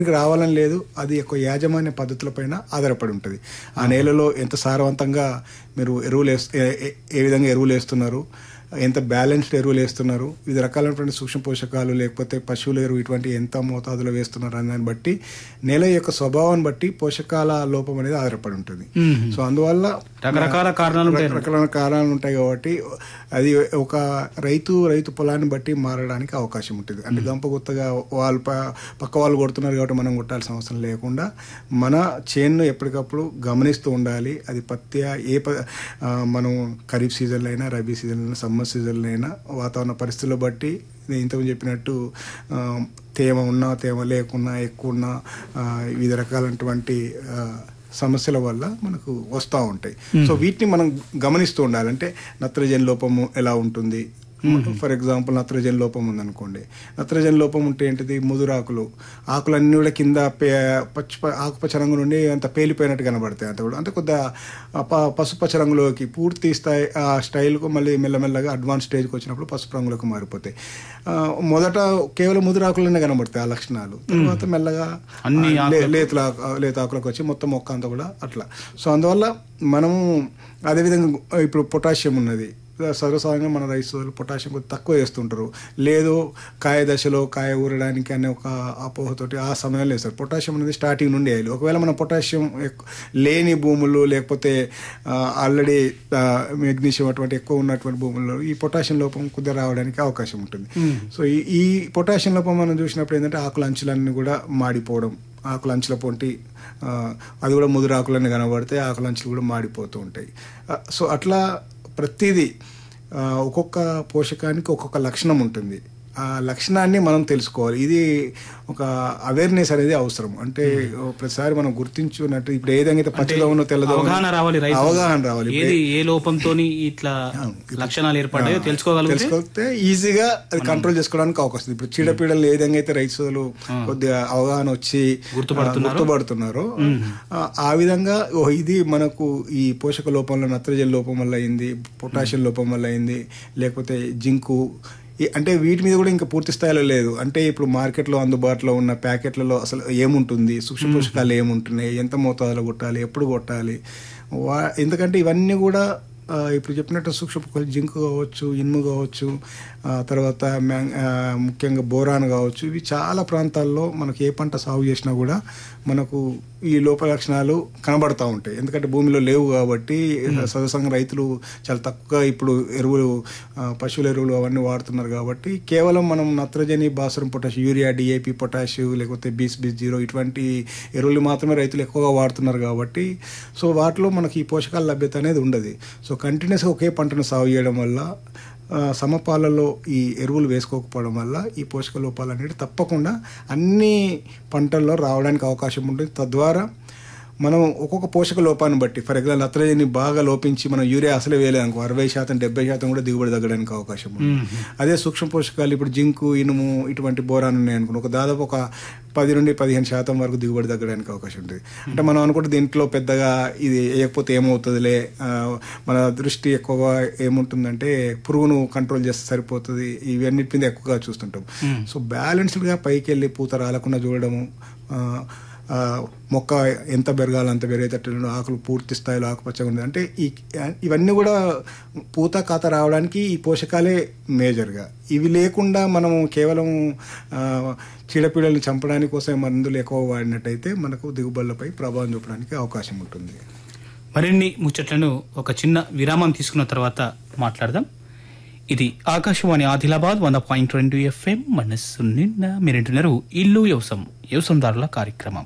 రావాలని లేదు అది ఒక యాజమాన్య పద్ధతులపైన ఆధారపడి ఉంటుంది ఆ నేలలో ఎంత సారవంతంగా మీరు ఎరువులు వేస్- ఏ- ఏ- ఏ విధంగా ఎరువులు వేస్తున్నారు ఎంత బ్యాలెన్స్డ్ ఎరువులు వేస్తున్నారు వివిధ రకాలైనటువంటి సూక్ష్మ పోషకాలు లేకపోతే పశువుల ఎరువు ఇటువంటి ఎంత మోతాదులో వేస్తున్నారు అనే దాన్ని బట్టి నేల యొక్క స్వభావాన్ని బట్టి పోషకాల లోపం అనేది ఆధారపడి ఉంటుంది సో అందువల్ల రకరకాల కారణాలు ఉంటాయి రకరకాల కారణాలు ఉంటాయి కాబట్టి అది ఒక రైతు రైతు పొలాన్ని బట్టి మారడానికి అవకాశం ఉంటుంది అంటే గంప గుత్తగా వాళ్ళు ప- పక్క వాళ్ళు కొడుతున్నారు కాబట్టి మనం కొట్టాల్సిన అవసరం లేకుండా మన చేన్ను ఎప్పటికప్పుడు గమనిస్తూ ఉండాలి అది పత్తి ఏ ప ఆ, మనం ఖరీఫ్ సీజన్లో అయినా రబీ సీజన్లో అయినా సమ్మర్ సీజన్లో అయినా వాతావరణ పరిస్థితులు బట్టి నేను ఇంతకుముందు చెప్పినట్టు ఆ, తేమ ఉన్నా తేమ లేకున్నా ఎక్కువ ఉన్నా ఆ, వివిధ రకాలైనటువంటి ఆ, సమస్యల వల్ల మనకు వస్తూ ఉంటాయి సో వీటిని మనం గమనిస్తూ ఉండాలి అంటే నత్రజని లోపము ఎలా ఉంటుంది ఫర్ ఎగ్జాంపుల్ నత్రజని లోపం ఉందనుకోండి నత్రజని లోపం ఉంటే ఏంటిది ముదురాకులు ఆకులన్నీ కూడా కింద పే పచ్చి ప- ఆకుపచ్చ రంగు నుండి అంత పేలిపోయినట్టు కనబడతాయి అంత కూడా అంటే కొద్దిగా ఆ ప- పసుపచ్చ రంగులోకి పూర్తి స్థాయి ఆ స్టైల్కు మళ్ళీ మెల్లమెల్లగా అడ్వాన్స్ స్టేజ్కి వచ్చినప్పుడు పసుపు రంగులోకి మారిపోతాయి ఆ, మొదట కేవలం ముదురాకులనే కనబడతాయి ఆ లక్షణాలు తర్వాత మెల్లగా అన్ని ఆ, లే- లేతుల ఆకు- లేత ఆకులకు వచ్చి మొత్తం మొక్క అంతా కూడా అట్లా సో అందువల్ల మనము అదేవిధంగా ఇప్పుడు పొటాషియం ఉన్నది సర్వసాధారణంగా మన రైస్ పొటాషియం కొద్దిగా తక్కువ వేస్తుంటారు లేదు కాయ దశలో కాయ ఊరడానికి అనే ఒక అపోహతోటి ఆ సమయంలో వేస్తారు పొటాషియం అనేది స్టార్టింగ్ నుండి వేయాలి ఒకవేళ మన పొటాషియం ఎక్కు- లేని భూములు లేకపోతే ఆల్రెడీ మెగ్నీషియం అటువంటి ఎక్కువ ఉన్నటువంటి భూముల్లో ఈ పొటాషియం లోపం కొద్దిగా రావడానికి అవకాశం ఉంటుంది సో ఈ ఈ పొటాషియం లోపం మనం చూసినప్పుడు ఏంటంటే ఆకుల అంచులన్నీ కూడా మాడిపోవడం ఆకుల అంచుల పొంటి ఆ, అది కూడా ముదురు ఆకులన్నీ కనబడితే ఆకుల అంచులు కూడా మాడిపోతూ ఉంటాయి ఆ, సో అట్లా ప్రతిదీ ఆ, ఒక్కొక్క పోషకానికి ఒక్కొక్క లక్షణం ఉంటుంది ఆ లక్షణాన్ని మనం తెలుసుకోవాలి ఇది ఒక అవేర్నెస్ అనేది అవసరం అంటే ప్రతిసారి మనం గుర్తించున్నట్టు ఇప్పుడు ఏ విధంగా అయితే పచ్చగా ఉన్నో తెల్లదో అవగాహన రావాలి రైతు అవగాహన రావాలి ఏది ఏ లోపంతో ఇట్లా లక్షణాలు ఏర్పడ్డాయో తెలుసుకోగలిగితే తెలుసుకోతే ఈజీగా అది కంట్రోల్ చేసుకోవడానికి అవకాశం ఉంది. ఇప్పుడు చీడపీడలు ఏ విధంగా అయితే రైతులు కొద్దిగా అవగాహన వచ్చి గుర్తుపడుతున్నారో? ఆ, గుర్తుపడుతున్నారో ఆ, ఆ విధంగా ఓ ఇది మనకు ఈ పోషక లోపంలో నత్రజని లోపం వల్ల అయింది పొటాషియం లోపం వల్ల అయింది లేకపోతే జింకు ఈ- అంటే వీటి మీద కూడా ఇంకా పూర్తి స్థాయిలో లేదు అంటే ఇప్పుడు మార్కెట్లో అందుబాటులో ఉన్న ప్యాకెట్లలో అసలు ఏముంటుంది సూక్ష్మ పోషకాలు ఏముంటున్నాయి ఎంత మోతాదులో కొట్టాలి ఎప్పుడు కొట్టాలి వా ఎందుకంటే ఇవన్నీ కూడా ఆ, ఇప్పుడు చెప్పినట్టు సూక్ష్మ పోషకాలు జింక్ కావచ్చు ఇనుము కావచ్చు ఆ, తర్వాత మ్యాంగ్ ఆ, ముఖ్యంగా బోరాన్ కావచ్చు ఇవి చాలా ప్రాంతాల్లో మనకు ఏ పంట సాగు చేసినా కూడా మనకు ఈ లోప లక్షణాలు కనబడతా ఉంటాయి ఎందుకంటే భూమిలో లేవు కాబట్టి సదసంగా రైతులు చాలా తక్కువగా ఇప్పుడు ఎరువులు ఆ, పశువుల ఎరువులు అవన్నీ వాడుతున్నారు కాబట్టి కేవలం మనం నత్రజని భాస్వరం పొటాష్ యూరియా డిఏపి పొటాష్ లేకపోతే బీస్ బీస్ జీరో ఇటువంటి ఎరువులు మాత్రమే రైతులు ఎక్కువగా వాడుతున్నారు కాబట్టి సో వాటిలో మనకి ఈ పోషకాల లభ్యత అనేది ఉండదు సో కంటిన్యూస్గా ఒకే పంటను సాగు చేయడం వల్ల ఆ, సమపాలలో ఈ ఎరువులు వేసుకోకపోవడం వల్ల ఈ పోషక లోపాలు అనేవి తప్పకుండా అన్ని పంటల్లో రావడానికి అవకాశం ఉంటుంది తద్వారా మనం ఒక్కొక్క పోషక లోపాన్ని బట్టి ఫర్ ఎగ్జాంపుల్ నత్రజని బాగా లోపించి మనం యూరియా అసలే వేయలేదు అనుకో అరవై శాతం డెబ్బై శాతం కూడా దిగుబడి తగ్గడానికి అవకాశం ఉంది అదే సూక్ష్మ పోషకాలు ఇప్పుడు జింకు ఇనుము ఇటువంటి బోరాన్ ఉన్నాయి అనుకో ఒక దాదాపు ఒక పది నుండి పదిహేను శాతం వరకు దిగుబడి తగ్గడానికి అవకాశం ఉంటుంది అంటే మనం అనుకుంటే దీంట్లో పెద్దగా ఇది వేయకపోతే ఏమవుతుందిలే ఆ, మన దృష్టి ఎక్కువగా ఏముంటుందంటే పురుగును కంట్రోల్ చేస్తే సరిపోతుంది ఇవన్నిటి మీద ఎక్కువగా చూస్తుంటాం సో బ్యాలెన్స్డ్గా పైకి వెళ్ళి పూత రాలకుండా చూడడము ఆ, ఆ, మొక్క ఎంత పెరగాలో అంత పెరిగేటట్టు ఆకులు పూర్తి స్థాయిలో ఆకుపచ్చగా ఉంది అంటే ఈ ఇవన్నీ కూడా పూత కాత రావడానికి ఈ పోషకాలే మేజర్గా ఇవి లేకుండా మనం కేవలం ఆ, చీడపీడల్ని చంపడానికి కోసం మందులు ఎక్కువ వాడినట్టయితే మనకు దిగుబడులపై ప్రభావం చూపడానికి అవకాశం ఉంటుంది మరిన్ని ముచ్చట్లను ఒక చిన్న విరామం తీసుకున్న తర్వాత మాట్లాడదాం ఇది ఆకాశవాణి ఆదిలాబాద్ వంద పాయింట్ రెండు ఎఫ్ఎం మనస్సు నిన్న మీరింటున్నారు ఇల్లు వ్యవసం వ్యవసందారుల కార్యక్రమం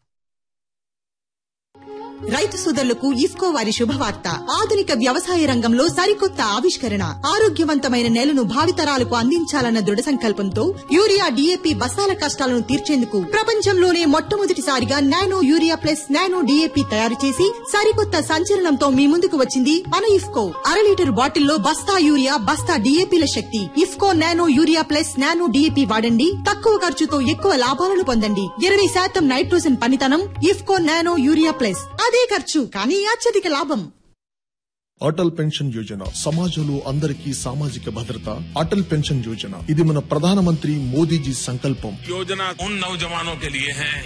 రైతు సోదరులకు ఇఫ్కో వారి శుభవార్త ఆధునిక వ్యవసాయ రంగంలో సరికొత్త ఆవిష్కరణ ఆరోగ్యవంతమైన నేలను భావితరాలకు అందించాలన్న దృఢ సంకల్పంతో యూరియా డిఏపి బస్తాల కష్టాలను తీర్చేందుకు ప్రపంచంలోనే మొట్టమొదటిసారిగా nano urea plus nano DAP తయారు చేసి సరికొత్త సంచలనంతో మీ ముందుకు వచ్చింది మన ఇఫ్కో అర లీటర్ బాటిల్లో బస్తా యూరియా బస్తా డిఏపిల శక్తి IFFCO nano urea plus nano DAP వాడండి తక్కువ ఖర్చుతో ఎక్కువ లాభాలను పొందండి ఇరవై శాతం నైట్రోజన్ పనితనం ఇఫ్కో నానో యూరియా ప్లస్ అదే ఖర్చు కానీ అత్యధిక లాభం అటల్ పెన్షన్ యోజన సమాజంలో అందరికీ సామాజిక భద్రత అటల్ పెన్షన్ యోజన ఇది మన ప్రధానమంత్రి మోదీజీ సంకల్పం योजना उन नौजवानों के लिए है